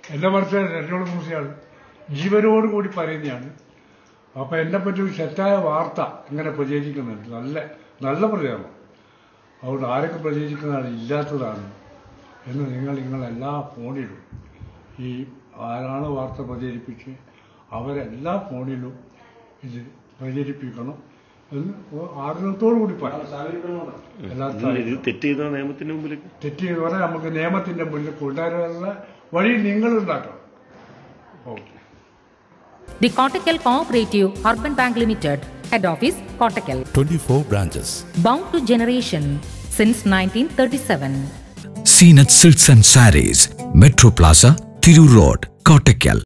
എന്നെ മറിച്ച് എന്നോട് മൂസയാൾ ജീവനോട് കൂടി പറയുന്നതാണ് അപ്പൊ എന്നെ പറ്റി ഒരു തെറ്റായ വാർത്ത ഇങ്ങനെ പ്രചരിക്കുന്നുണ്ട് നല്ല നല്ല പ്രചാരണം അതുകൊണ്ട് ആരൊക്കെ പ്രചരിക്കുന്നതാണ് ഇല്ലാത്തതാണ് എന്ന് നിങ്ങൾ നിങ്ങളെല്ലാ ഫോണിലും ഈ ആരാണ് വാർത്ത പ്രചരിപ്പിച്ച് അവരെല്ലാ ഫോണിലും ഇത് പ്രചരിപ്പിക്കണം എന്ന് ആഗ്രഹത്തോടു കൂടി പറയാം എല്ലാ ഇത് തെറ്റ് ചെയ്ത നിയമത്തിന്റെ മുമ്പിലേക്ക് തെറ്റ് ചെയ്തവരെ നമുക്ക് നിയമത്തിന്റെ മുന്നിൽ കൊണ്ടുവരാനുള്ള വഴി നിങ്ങൾ ഉണ്ടാക്കണം okay The Kottakkal Cooperative Urban Bank Limited, Head Office, Kottakkal. 24 branches. Bound to generation since 1937. Seenat Silks and Saris, Metro Plaza, Thiru Road, Kottakkal.